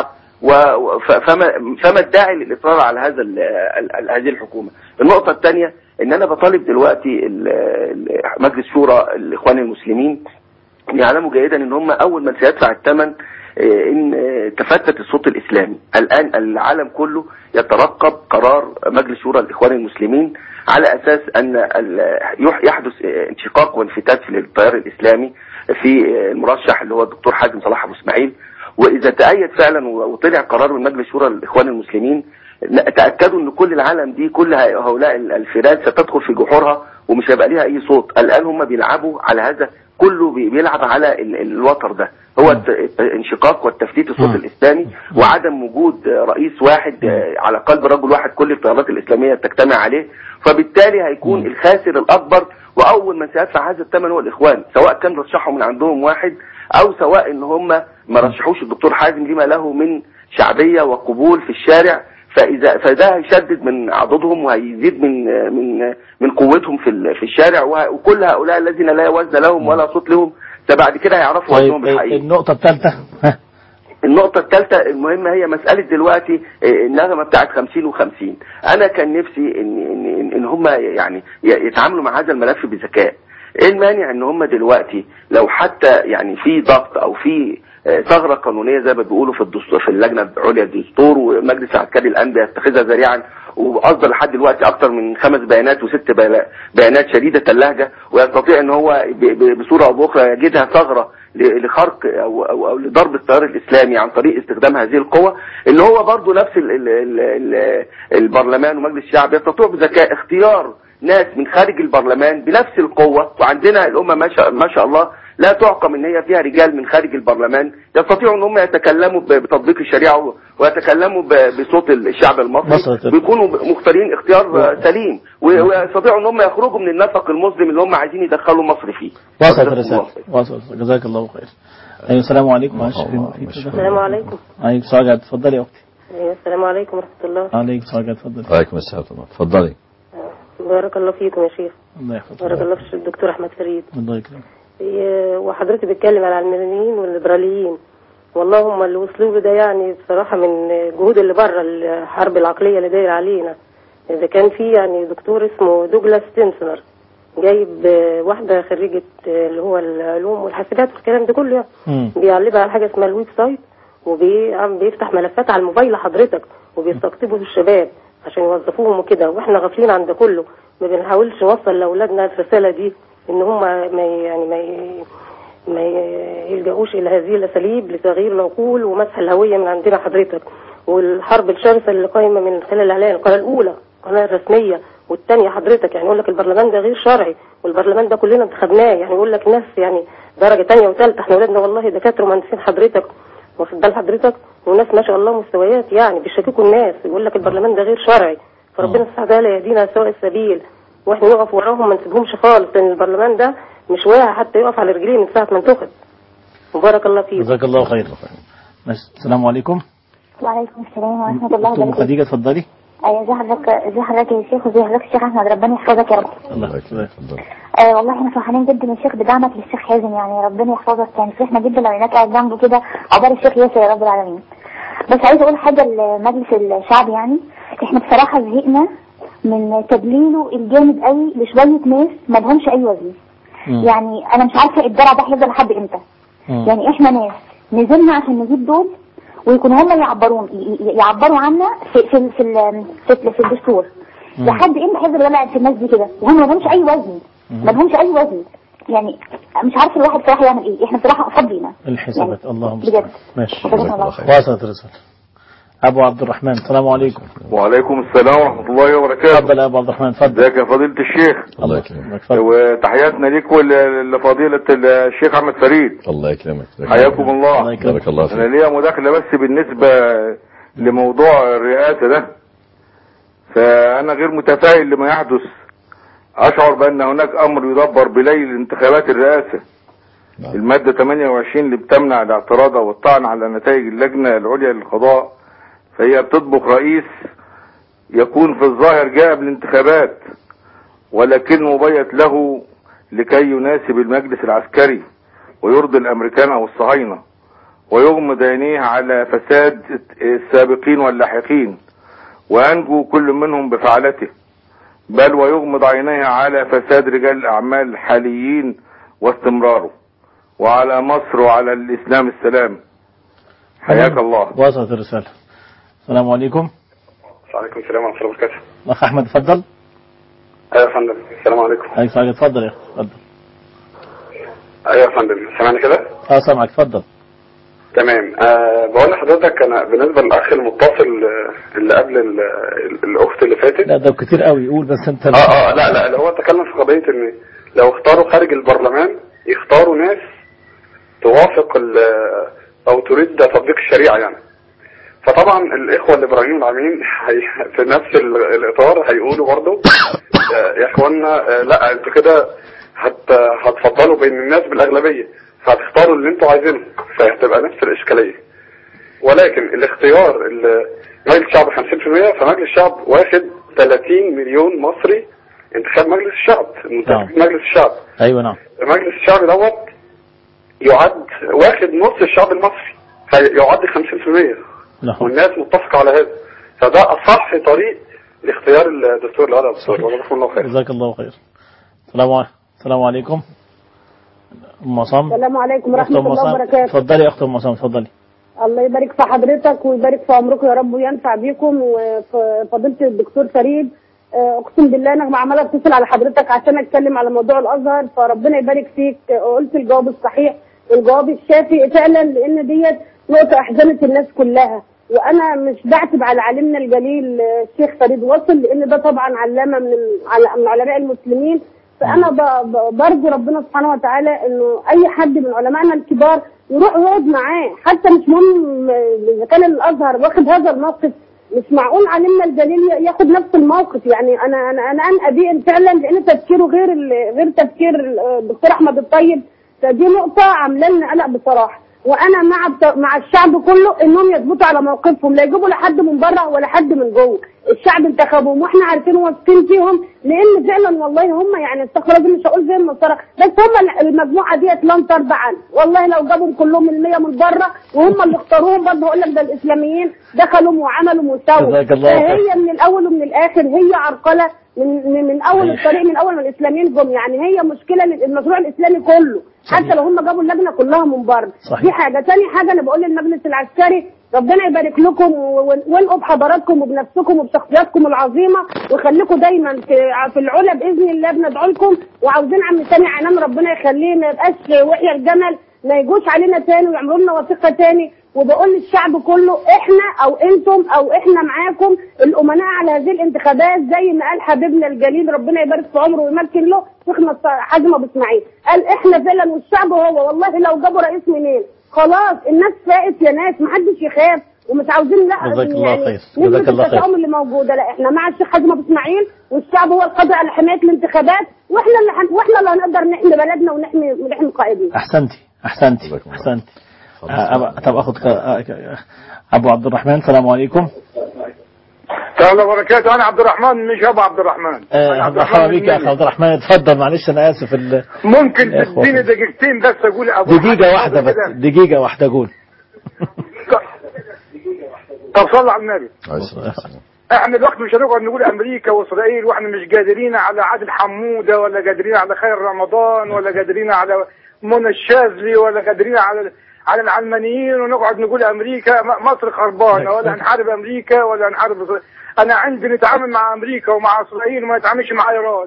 D: و- ف- فما فما الداعي للاصرار على هذا ال- ال- ال- هذه الحكومه النقطه الثانيه ان انا بطالب دلوقتي ال- ال- مجلس شورى الاخوان المسلمين يعلموا جيدا ان هم اول من سيدفع الثمن آه، ان آه، تفتت الصوت الاسلامي الان العالم كله يترقب قرار مجلس شورى الاخوان المسلمين على اساس ان ال- يح- يحدث آه، انشقاق وانفتات في التيار الاسلامي في آه، المرشح اللي هو الدكتور حازم صلاح ابو اسماعيل واذا تأيد فعلا و- وطلع قرار من مجلس شورى الاخوان المسلمين لا- تاكدوا ان كل العالم دي كل هؤلاء الفئات ستدخل في جحورها ومش هيبقى ليها اي صوت الان هم بيلعبوا على هذا كله بي- بيلعب على ال- الوتر ده هو الت- الت- انشقاق والتفتيت الصوت
A: مم.
D: الاسلامي وعدم وجود رئيس واحد آه، على قلب رجل واحد كل التيارات الاسلاميه تجتمع عليه فبالتالي هيكون
A: مم.
D: الخاسر الاكبر واول من سيدفع هذا الثمن هو الاخوان سواء كان رشحهم من عندهم واحد او سواء ان هم ما رشحوش الدكتور حازم لما له من شعبيه وقبول في الشارع فاذا فده هيشدد من عضدهم وهيزيد من من من قوتهم في ال- في الشارع وه- وكل هؤلاء الذين لا وزن لهم ولا صوت لهم فبعد كده هيعرفوا
A: طيب
D: وزنهم الحقيقي
A: النقطة الثالثة ها.
D: النقطة الثالثة المهمة هي مسألة دلوقتي آه، النغمة بتاعت 50 و50 أنا كان نفسي إن إن إن, إن هم يعني ي- يتعاملوا مع هذا الملف بذكاء إيه المانع إن هم دلوقتي لو حتى يعني في ضغط أو في آه، ثغرة قانونية زي ما بيقولوا في الدستور في اللجنة العليا للدستور ومجلس العسكري الآن بيتخذها ذريعا وأصدر لحد دلوقتي أكثر من خمس بيانات وست بيانا- بيانات شديدة اللهجة ويستطيع إن هو ب- ب- بصورة أو بأخرى يجدها ثغرة ل- لخرق أو, أو, أو لضرب التيار الإسلامي عن طريق استخدام هذه القوة إن هو برضو نفس ال ال ال ال البرلمان ومجلس الشعب يستطيع بذكاء اختيار ناس من خارج البرلمان بنفس القوة وعندنا الأمة ما شاء, ما شاء الله لا تعقم ان هي فيها رجال من خارج البرلمان يستطيعوا ان هم يتكلموا ب- بتطبيق الشريعه و- ويتكلموا ب- بصوت الشعب المصري
A: وصلت.
D: ويكونوا مختارين اختيار آه، سليم و- ويستطيعوا ان هم يخرجوا من النفق المظلم اللي هم عايزين يدخلوا مصر فيه
A: وصلت
D: جزاكم
A: الرسالة
D: الله خير.
A: وصلت جزاك الله خير أيوة السلام عليكم معلش
B: الله
A: في- في-
B: ماشي.
E: السلام عليكم
A: عليكم سعاد اتفضلي يا أختي
E: أيوة، السلام عليكم ورحمة الله
A: عليكم سعاد اتفضلي
B: وعليكم السلام ورحمة الله تفضلي
E: بارك الله فيكم يا شيخ
A: الله يحفظك
E: بارك الله في الدكتور أحمد فريد
A: الله يكرمك
E: إيه، وحضرتك بتتكلم على العلمانيين والليبراليين والله هم اللي وصلوا له ده يعني بصراحة من جهود اللي بره الحرب العقلية اللي داير علينا إذا كان في يعني دكتور اسمه دوجلاس تينسنر جايب آه، واحدة خريجة آه، اللي هو العلوم والحاسبات والكلام ده كله يعني
A: مم.
E: بيعلبها على حاجة اسمها الويب سايت وبيفتح ملفات على الموبايل لحضرتك وبيستقطبوا الشباب عشان يوظفوهم وكده واحنا غافلين عن ده كله ما بنحاولش نوصل لاولادنا الرساله دي ان هم ما ي- يعني ما ي- ما ي- يلجأوش الى هذه الاساليب لتغيير العقول ومسح الهويه من عندنا حضرتك والحرب الشرسه اللي قايمه من خلال الاعلان القناه الاولى القناه الرسميه والثانيه حضرتك يعني يقول لك البرلمان ده غير شرعي والبرلمان ده كلنا انتخبناه يعني يقول لك ناس يعني درجه ثانيه وثالثه احنا اولادنا والله دكاتره ومهندسين حضرتك واخد بال حضرتك وناس ما شاء الله مستويات يعني بيشككوا الناس يقول لك البرلمان ده غير شرعي فربنا سبحانه وتعالى يهدينا سواء السبيل واحنا نقف وراهم ما نسيبهمش خالص لان البرلمان ده مش واقع حتى يقف على رجليه من ساعه ما انتخب وبارك الله فيك
A: جزاك الله خير ماشي. السلام عليكم
F: وعليكم السلام ورحمة الله
A: أختم
F: وبركاته
A: خديجة اتفضلي
F: أيوة ازي حضرتك ازي حضرتك يا شيخ وازي حضرتك الشيخ أحمد ربنا يحفظك يا رب
A: الله
B: الله يكرمك
A: يكرمك
B: تفضلي
F: آه والله احنا فرحانين جدا يا شيخ بدعمك للشيخ حازم يعني ربنا يحفظك يعني فرحنا جدا لو هناك قاعد جنبه كده عقبال الشيخ ياسر يا رب العالمين بس عايز اقول حاجة لمجلس الشعب يعني احنا بصراحة زهقنا من تدليله الجامد قوي لشوية ناس ما لهمش اي وزن
A: مم.
F: يعني انا مش عارفة الدرع ده هيفضل لحد امتى
A: مم.
F: يعني احنا ناس نزلنا عشان نجيب دول ويكونوا هم يعبرون ي- ي- يعبروا عنا في في في ال- في, في, في الدستور
A: مم.
F: لحد امتى هيفضل الولع في الناس دي كده وهم ما لهمش اي وزن
A: مم.
F: ما لهمش اي وزن يعني مش عارف الواحد بصراحه يعمل ايه احنا بصراحه فاضيين
A: الحسابات اللهم
F: بجد
A: المستعان. ماشي
F: جزاكم
B: جزاك
F: الله
B: الله
F: خير
B: خير
A: وصلت الرسالة أبو عبد الرحمن السلام عليكم
G: وعليكم السلام ورحمة الله وبركاته
A: تفضل يا أبو عبد الرحمن تفضل
G: ازيك يا فضيلة الشيخ
B: الله يكرمك
A: تفضل
G: وتحياتنا ليك ول- لفضيلة الشيخ أحمد فريد
B: الله يكرمك
G: حياكم
A: الله
G: الله
A: يكرمك
B: بارك الله
G: أنا
B: فيك
G: ليا مداخلة بس بالنسبة لموضوع الرئاسة ده فأنا غير متفائل لما يحدث أشعر بأن هناك أمر يدبر بليل انتخابات الرئاسة
B: نعم.
G: المادة 28 اللي بتمنع الاعتراض والطعن على نتائج اللجنة العليا للقضاء فهي بتطبخ رئيس يكون في الظاهر جاء بالانتخابات ولكن مبيت له لكي يناسب المجلس العسكري ويرضي الامريكان او الصهاينة ويغمض عينيه على فساد السابقين واللاحقين وينجو كل منهم بفعلته بل ويغمض عينيه على فساد رجال الأعمال الحاليين واستمراره وعلى مصر وعلى الإسلام السلام حياك الله
A: وصلت الرسالة السلام عليكم
H: وعليكم السلام ورحمة الله وبركاته.
A: الأخ أحمد تفضل
H: أيوة يا فندم، السلام عليكم.
A: عليك سؤال تفضل يا أخي تفضل
H: أيوة يا فندم، سامعني كده؟
A: اه سامعك تفضل
H: تمام، أه بقول لحضرتك أنا بالنسبة للأخ المتصل آه، اللي قبل ال- ال- الأخت اللي فاتت
A: لا ده كتير قوي قول بس انت
H: اه اه لا لا اللي هو تكلم في قضية إن لو اختاروا خارج البرلمان يختاروا ناس توافق ال- أو تريد تطبيق الشريعة يعني. فطبعا الإخوة الليبراليين العاملين هي- في نفس ال- الإطار هيقولوا برضه آه، يا إخوانا آه، لا أنتوا كده هت هتفضلوا بين الناس بالأغلبية فهتختاروا اللي أنتوا عايزينه فهتبقى نفس الإشكالية. ولكن الاختيار ال- مجلس الشعب 50% فمجلس الشعب واخد 30 مليون مصري انتخاب مجلس الشعب منتخب مجلس الشعب
A: ايوه نعم
H: مجلس الشعب دوت يعد واخد نص الشعب المصري فيعد 50%
A: لا
H: والناس متفقة على هذا فده أصح طريق لاختيار الدستور اللي هذا الدستور وجزاكم الله خير
A: جزاك الله خير السلام عليكم السلام عليكم ام عصام
I: السلام عليكم
A: أخت
I: ورحمة
A: أم
I: الله
A: عصام.
I: وبركاته
A: اتفضلي يا اخت ام عصام اتفضلي
I: الله يبارك في حضرتك ويبارك في عمركم يا رب وينفع بيكم وفي فضيلة الدكتور فريد آه، اقسم بالله انا عماله اتصل على حضرتك عشان اتكلم على موضوع الازهر فربنا يبارك فيك آه، قلت الجواب الصحيح الجواب الشافي فعلا لان ديت نقطه احزنت الناس كلها وانا مش بعتب على عالمنا الجليل آه، الشيخ فريد وصل لان ده طبعا علامه من على- من علماء المسلمين فانا ب- ب- برجو ربنا سبحانه وتعالى انه اي حد من علمائنا الكبار يروح يقعد معاه حتى مش مهم اذا كان الازهر واخد هذا الموقف مش معقول علمنا الجليل ياخد نفس الموقف يعني انا انا انا انقى بيه فعلا لان تفكيره غير ال- غير تفكير الدكتور احمد الطيب فدي نقطه عامله لنا قلق بصراحه وانا مع الت- مع الشعب كله انهم يثبتوا على موقفهم لا يجيبوا لا حد من بره ولا حد من جوه الشعب انتخبهم واحنا عارفين واثقين فيهم لان فعلا والله هم يعني استغفر الله مش هقول زي النصارى بس هم المجموعه ديت لن ترضى عنه والله لو جابوا كلهم المية من بره وهم اللي اختاروهم برضه هقول لك ده الاسلاميين دخلوا وعملوا وسووا
A: جزاك الله خير.
I: فهي من الاول ومن الاخر هي عرقله من من, من اول الطريق من اول ما الاسلاميين جم يعني هي مشكله للمشروع الاسلامي كله حتى لو هم جابوا اللجنه كلها من بره
A: صحيح.
I: دي حاجه تاني حاجه انا بقول للمجلس العسكري ربنا يبارك لكم و- وانقوا بحضراتكم وبنفسكم وبشخصياتكم العظيمه وخليكم دايما في في العلا باذن الله بندعو لكم وعاوزين عم سامي عنان ربنا يخليه ما يبقاش وحي الجمل ما يجوش علينا تاني ويعملوا لنا وثيقه تاني وبقول للشعب كله احنا او انتم او احنا معاكم الامناء على هذه الانتخابات زي ما قال حبيبنا الجليل ربنا يبارك في عمره ويمكن له شيخنا الص- حازم ابو اسماعيل قال احنا فعلا والشعب هو والله لو جابوا رئيس منين خلاص الناس فاقت يا ناس محدش يخاف ومش عاوزين لا
A: جزاك الله
I: يعني
A: خير.
I: نسبة
A: جزاك الله خير.
I: التشاؤم اللي موجوده لا احنا مع الشيخ حازم ابو اسماعيل والشعب هو القادر على حمايه الانتخابات واحنا اللي هن... واحنا اللي هنقدر نحمي بلدنا ونحمي ونحمي قائدنا
A: احسنتي احسنتي
B: جزاكم الله.
A: احسنتي آه، أب- طب اخذ ك- آه، ك- ابو عبد الرحمن السلام عليكم
J: تعالى وبركاته انا عبد الرحمن مش ابو عبد الرحمن
A: آه،
J: أنا عبد
A: مرحبا
J: الرحمن
A: بك يا اخ
J: المني.
A: عبد الرحمن اتفضل معلش انا اسف ال-
J: ممكن
A: يا إخوة.
J: تديني دقيقتين بس اقول ابو
A: دقيقة
J: حاتم
A: واحدة بس
J: كده.
A: دقيقة واحدة قول
J: طب صل على النبي
B: عليه الصلاة والسلام.
J: احنا دلوقتي مش هنقعد نقول امريكا واسرائيل واحنا مش قادرين على عادل حموده ولا قادرين على خير رمضان ولا قادرين على منى الشاذلي ولا قادرين على على العلمانيين ونقعد نقول امريكا م- مصر خربانه ولا هنحارب امريكا ولا هنحارب إسرائيل. انا عندي نتعامل مع امريكا ومع اسرائيل وما نتعاملش مع ايران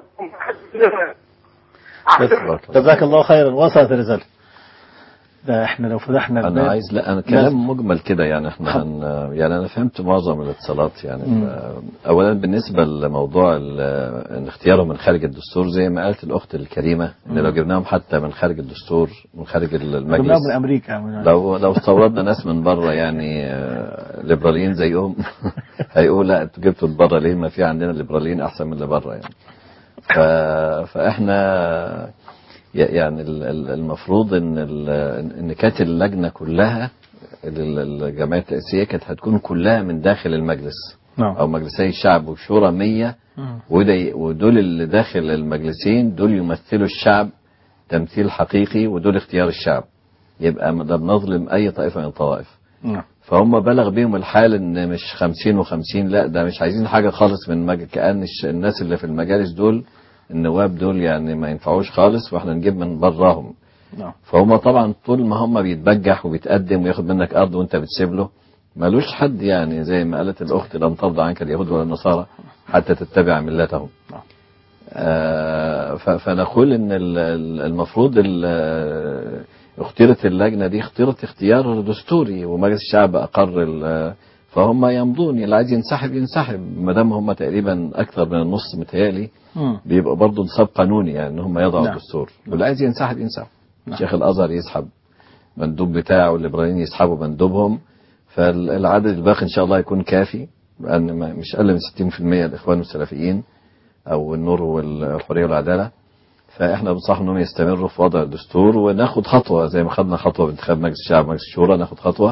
A: جزاك الله خيرا وصلت الرسالة ده احنا لو فتحنا
B: انا
A: الباب-
B: عايز لا انا كلام مجمل كده يعني احنا هن يعني انا فهمت معظم الاتصالات يعني
A: مم.
B: ال- اولا بالنسبه لموضوع ال- ان اختيارهم من خارج الدستور زي ما قالت الاخت الكريمه ان لو جبناهم حتى من خارج الدستور من خارج
A: جبناهم
B: المجلس
A: من امريكا من
B: لو لو استوردنا ناس من بره يعني آه، ليبراليين زيهم هيقول لا انتوا جبتوا من بره ليه ما في عندنا ليبراليين احسن من اللي بره يعني ف... فاحنا ي- يعني ال- ال- المفروض ان ال- ان كانت اللجنه كلها ال- الجمعيه التاسيسيه كانت هتكون كلها من داخل المجلس
A: نعم
B: او مجلسي الشعب والشورى 100
A: مم.
B: وده ي- ودول اللي داخل المجلسين دول يمثلوا الشعب تمثيل حقيقي ودول اختيار الشعب يبقى ده بنظلم اي طائفه من الطوائف
A: نعم
B: فهم بلغ بيهم الحال ان مش خمسين وخمسين لا ده مش عايزين حاجة خالص من مج... كأن الش- الناس اللي في المجالس دول النواب دول يعني ما ينفعوش خالص واحنا نجيب من براهم
A: نعم
B: فهم طبعا طول ما هم بيتبجح وبيتقدم وياخد منك ارض وانت بتسيب له ملوش حد يعني زي ما قالت الاخت لن ترضى عنك اليهود ولا النصارى حتى تتبع ملتهم
A: نعم.
B: آه، ف- فنقول ان ال- ال- المفروض ال- اختيرت اللجنه دي اختيرت اختيار دستوري ومجلس الشعب اقر ال- فهم يمضون اللي عايز ينسحب ينسحب ما دام هم تقريبا اكثر من النص متهيألي
A: مم.
B: بيبقى برضه نصاب قانوني يعني ان هم يضعوا
A: نعم.
B: الدستور واللي عايز ينسحب ينسحب
A: نعم.
B: شيخ الازهر يسحب مندوب بتاعه والليبراليين يسحبوا مندوبهم فالعدد الباقي ان شاء الله يكون كافي لان ما- مش اقل من 60% الاخوان والسلفيين او النور والحريه والعداله فاحنا بنصح انهم يستمروا في وضع الدستور وناخد خطوه زي ما خدنا خطوه بانتخاب مجلس الشعب مجلس الشورى ناخد خطوه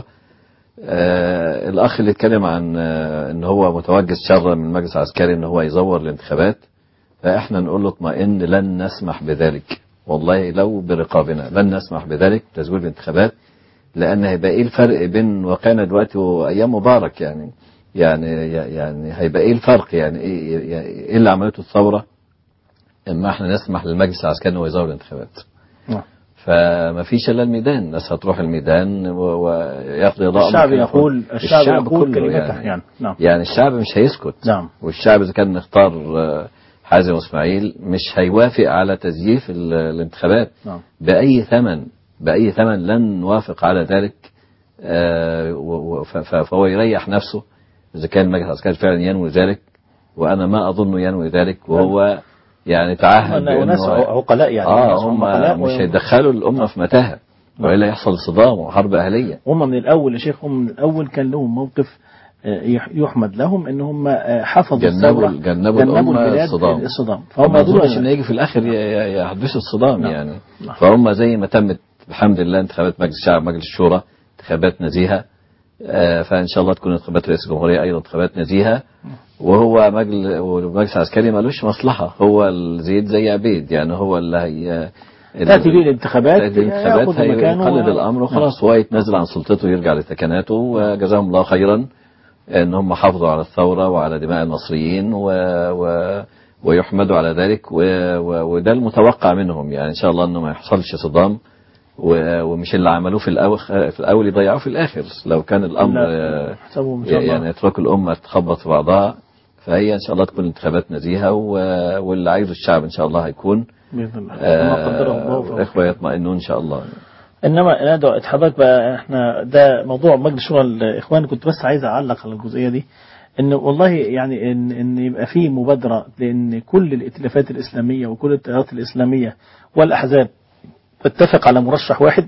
B: آه الاخ اللي اتكلم عن آه ان هو متوجس شرا من المجلس العسكري ان هو يزور الانتخابات فاحنا نقول له اطمئن لن نسمح بذلك والله لو برقابنا لن نسمح بذلك تزوير الانتخابات لان هيبقى ايه الفرق بين واقعنا دلوقتي وايام مبارك يعني يعني يعني هيبقى ايه الفرق يعني ايه يعني ايه اللي عملته الثوره اما احنا نسمح للمجلس العسكري انه يزور الانتخابات
A: نعم.
B: فما فيش الا الميدان الناس هتروح الميدان و- ويقضي ضاء
A: الشعب يقول الشعب يقول كلمته
B: يعني,
A: يعني نعم
B: يعني الشعب مش هيسكت
A: نعم
B: والشعب اذا كان نختار آه، حازم واسماعيل مش هيوافق على تزييف ال- الانتخابات
A: نعم
B: بأي ثمن بأي ثمن لن نوافق على ذلك آه، و- و- ف- ف- فهو يريح نفسه إذا كان المجلس العسكري فعلا ينوي ذلك وأنا ما أظن ينوي ذلك وهو يعني تعهد
A: وناس
B: بأنه
A: عقلاء يعني ناس
B: آه هم
A: عقلاء
B: مش
A: و-
B: هيدخلوا الأمة في متاهة وإلا يحصل صدام وحرب أهلية
A: هم من الاول يا شيخ هم من الاول كان لهم موقف آه، يح- يحمد لهم ان هم آه، حفظوا
B: جنبوا
A: الثوره
B: جنبوا الأمة
A: البلاد
B: الصدام
A: الصدام
B: فهم
A: فهم
B: أظن
A: دول
B: عشان يجي في الآخر ي- ي- يحدثوا الصدام
A: نعم.
B: يعني
A: نعم.
B: فهم زي ما تمت الحمد لله انتخابات مجلس الشعب مجلس الشورى انتخابات نزيهة آه، فإن شاء الله تكون انتخابات رئيس الجمهورية أيضا انتخابات نزيهة وهو مجل والمجلس العسكري ملوش مصلحة هو الزيد زي عبيد يعني هو اللي هي
A: تاتي به الانتخابات
B: تأتي الانتخابات
A: ياخذ مكانه
B: هيقلد
A: و-
B: الأمر وخلاص هو يتنازل عن سلطته ويرجع لتكناته وجزاهم الله خيرا ان هم حافظوا على الثورة وعلى دماء المصريين و... و... ويحمدوا على ذلك و... و... وده المتوقع منهم يعني ان شاء الله انه ما يحصلش صدام و... ومش اللي عملوه في الاول في الاول يضيعوه في الاخر لو كان الامر
A: لا.
B: آه،
A: حسبهم ان شاء الله
B: يعني يتركوا الامه تخبط في بعضها فهي ان شاء الله تكون انتخابات نزيهه و... واللي عايزه الشعب ان شاء الله هيكون
A: باذن الله كما قدر الله
B: آه
A: فهو
B: الاخوه يطمئنون ان شاء الله
A: انما ندعو حضرتك بقى احنا ده موضوع مجلس شورى الاخوان كنت بس عايز اعلق على الجزئيه دي ان والله يعني ان ان يبقى في مبادره لان كل الائتلافات الاسلاميه وكل التيارات الاسلاميه والاحزاب تتفق على مرشح واحد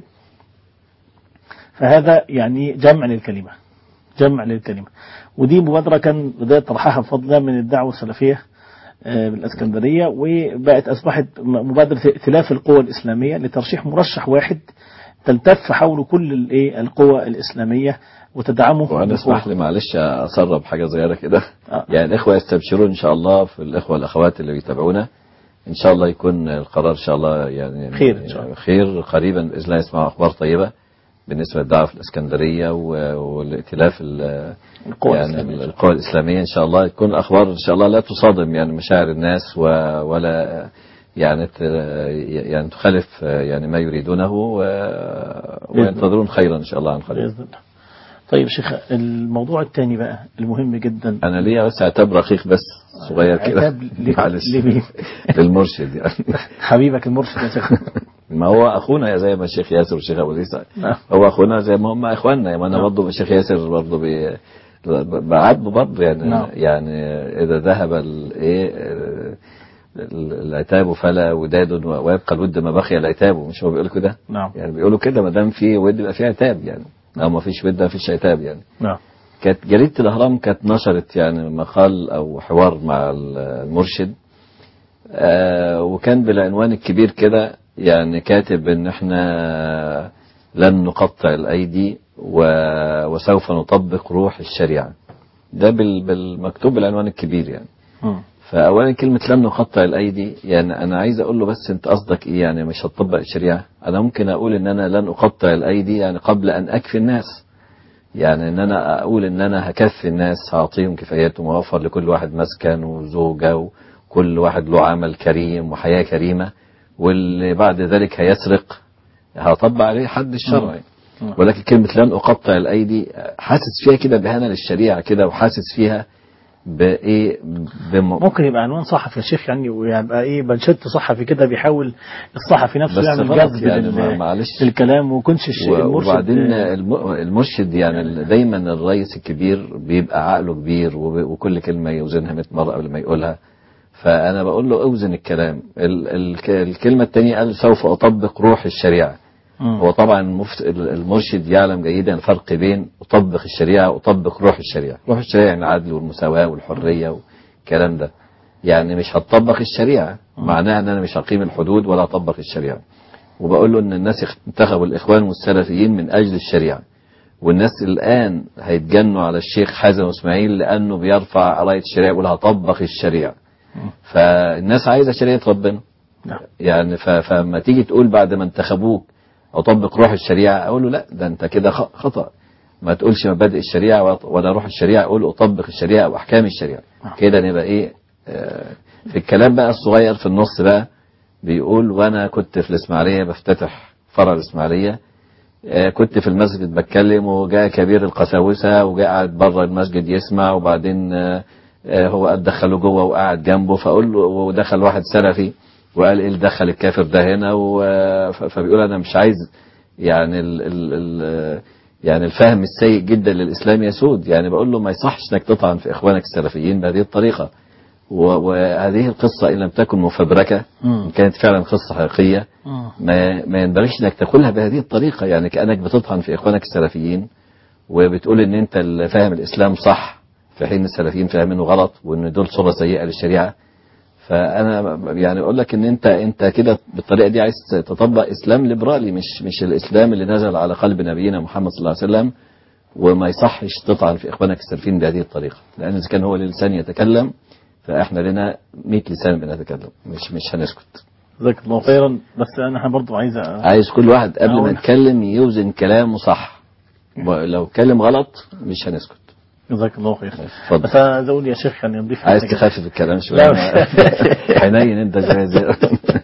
A: فهذا يعني جمع للكلمه جمع للكلمه ودي مبادره كان بدايه طرحها بفضل الله من الدعوه السلفيه آه، بالاسكندريه وبقت اصبحت م- مبادره ائتلاف القوى الاسلاميه لترشيح مرشح واحد تلتف حول كل الايه القوى الاسلاميه وتدعمه
B: وانا
A: بقوة.
B: اسمح لي معلش اسرب حاجه صغيره كده
A: آه.
B: يعني الاخوه يستبشرون ان شاء الله في الاخوه والاخوات اللي بيتابعونا ان شاء الله يكون القرار ان شاء الله يعني
A: خير إن شاء الله.
B: خير قريبا باذن الله يسمع اخبار طيبه بالنسبه للدعوه في الاسكندريه و- والائتلاف ال-
A: القوى
B: يعني
A: الإسلامية.
B: القوى الاسلاميه ان شاء الله تكون اخبار ان شاء الله لا تصادم يعني مشاعر الناس و- ولا يعني ت- يعني تخالف يعني ما يريدونه و- وينتظرون خيرا ان شاء الله عن قريب
A: باذن الله طيب شيخ الموضوع الثاني بقى المهم جدا
B: انا ليا بس عتاب رقيق بس صغير كده
A: عتاب ل-
B: معلش
A: لمين؟
B: للمرشد يعني
A: حبيبك المرشد يا شيخ
B: ما هو اخونا زي ما الشيخ ياسر والشيخ ابو عيسى
A: نعم.
B: هو اخونا زي ما هم اخواننا ما انا
A: نعم.
B: برضه الشيخ ياسر برضه بي بعاتبه برضه يعني
A: نعم.
B: يعني اذا ذهب الايه العتاب فلا وداد ويبقى الود ما بقي العتاب مش هو بيقولوا كده
A: نعم
B: يعني بيقولوا كده ما دام في ود يبقى في عتاب يعني او ما فيش ود ما فيش عتاب يعني
A: نعم
B: كانت جريدة الأهرام كانت نشرت يعني مقال أو حوار مع المرشد آه وكان بالعنوان الكبير كده يعني كاتب إن إحنا لن نقطع الأيدي و- وسوف نطبق روح الشريعة ده بال- بالمكتوب بالعنوان الكبير يعني
A: مم.
B: فأولا كلمة لم نقطع الأيدي يعني أنا عايز أقول له بس أنت قصدك إيه يعني مش هتطبق الشريعة أنا ممكن أقول إن أنا لن أقطع الأيدي يعني قبل أن أكفي الناس يعني إن أنا أقول إن أنا هكفي الناس هعطيهم كفاياتهم وأوفر لكل واحد مسكن وزوجة وكل واحد له عمل كريم وحياة كريمة واللي بعد ذلك هيسرق هطبق عليه حد الشرعي ولكن كلمة لن أقطع الأيدي حاسس فيها كده بهانة للشريعة كده وحاسس فيها بإيه بم...
A: ممكن يبقى عنوان صحفي يا شيخ يعني ويبقى ايه بنشط صحفي كده بيحاول الصحفي نفسه
B: بس
A: يعمل
B: غلط
A: جذب
B: يعني
A: لل-
B: ما- معلش
A: للكلام وكنش الش-
B: و-
A: المرشد
B: وبعدين
A: آه،
B: الم- المرشد يعني ال- دايما الرئيس الكبير بيبقى عقله كبير وب- وكل كلمة يوزنها 100 مرة قبل ما يقولها فأنا بقول له اوزن الكلام ال- ال- الكلمة الثانية قال سوف أطبق روح الشريعة
A: مم.
B: هو طبعا المفت... المرشد يعلم جيدا الفرق بين أطبق الشريعة وأطبق روح الشريعة روح الشريعة يعني العدل والمساواة والحرية والكلام ده يعني مش هتطبق الشريعة معناها ان انا مش هقيم الحدود ولا اطبق الشريعة وبقول له ان الناس اخ- انتخبوا الاخوان والسلفيين من اجل الشريعة والناس الان هيتجنوا على الشيخ حازم اسماعيل لانه بيرفع رايه الشريعه يقول هطبق الشريعه فالناس عايزه شريعه ربنا
A: نعم.
B: يعني ف- فلما تيجي تقول بعد ما انتخبوك اطبق روح الشريعه اقول له لا ده انت كده خ- خطا ما تقولش مبادئ الشريعه ولا- ولا روح الشريعه قول اطبق الشريعه واحكام الشريعه كده نبقى ايه آه، في الكلام بقى الصغير في النص بقى بيقول وانا كنت في الاسماعيليه بفتتح فرع الاسماعيليه آه، كنت في المسجد بتكلم وجاء كبير القساوسه وجاء قاعد بره المسجد يسمع وبعدين آه، آه، هو قد دخله جوه وقعد جنبه فاقول له ودخل واحد سلفي وقال ايه اللي دخل الكافر ده هنا و- ف- فبيقول انا مش عايز يعني ال ال ال يعني الفهم السيء جدا للاسلام يسود يعني بقول له ما يصحش انك تطعن في اخوانك السلفيين بهذه الطريقه و- وهذه القصه ان لم تكن مفبركه
A: مم.
B: ان كانت فعلا قصه حقيقيه
A: مم.
B: ما ما ينبغيش انك تقولها بهذه الطريقه يعني كانك بتطعن في اخوانك السلفيين وبتقول ان انت اللي فاهم الاسلام صح في حين السلفيين فاهمينه غلط وان دول صوره سيئه للشريعه فانا يعني اقول لك ان انت انت كده بالطريقه دي عايز تطبق اسلام ليبرالي مش مش الاسلام اللي نزل على قلب نبينا محمد صلى الله عليه وسلم وما يصحش تطعن في اخوانك السلفيين بهذه الطريقه لان اذا كان هو لسان يتكلم فاحنا لنا 100 لسان بنتكلم مش مش هنسكت
A: جزاك الله خيرا بس انا برضو عايز أ-
B: عايز كل واحد قبل ما
A: أقول-
B: يتكلم يوزن كلامه صح ولو اتكلم غلط مش هنسكت
A: جزاك الله خير
B: اتفضل.
A: بس عايز اقول يا شيخ يعني نضيف
B: عايز
A: حاجة.
B: تخفف الكلام شويه
A: لا،
B: أنا- حنين انت شويه زي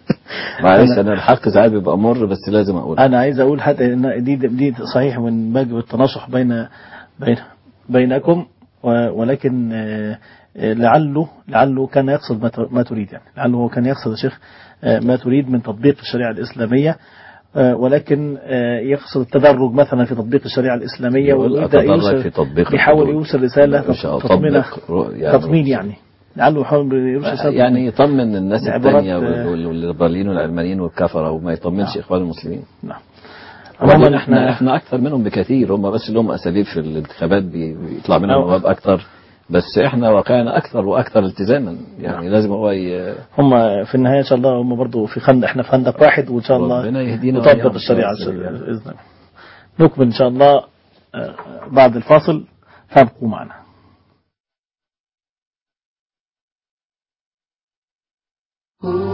B: معلش انا الحق ساعات بيبقى مر بس لازم اقول
A: انا عايز اقول حتى ان دي دي صحيح من باب التناصح بين بين بينكم و- ولكن آه، آه، لعله لعله كان يقصد ما ت- ما تريد يعني لعله هو كان يقصد يا شيخ آه، ما تريد من تطبيق الشريعه الاسلاميه آه، ولكن آه، يقصد التدرج مثلا في تطبيق الشريعه الاسلاميه
B: يقول
A: ويبدا
B: أتدرج
A: يوصل
B: في تطبيق
A: بيحاول
B: الحدود.
A: يوصل رساله
B: مش أطبق
A: تطمينه
B: رو- يعني
A: تطمين يعني لعله يحاول يوصل رساله
B: يعني يطمن الناس
A: بعبارات،
B: الثانيه
A: آه،
B: وال- والليبراليين والعلمانيين والكفره وما يطمنش اخوان المسلمين
A: نعم
B: عموما
A: عموما
B: احنا
A: احنا
B: احنا اكثر منهم بكثير هم بس لهم اساليب في الانتخابات بي- بيطلع منهم
A: أو-
B: نواب اكثر بس احنا واقعنا اكثر واكثر التزاما يعني لازم هو ي...
A: هم في النهايه ان شاء الله هم برضه في خندق احنا في خندق واحد وان شاء الله
B: ربنا يهدينا
A: نطبق
B: وإياهم
A: الشريعه
B: إن شاء الله.
A: باذن الله نكمل ان شاء الله آه، بعد الفاصل فابقوا معنا
K: Ooh.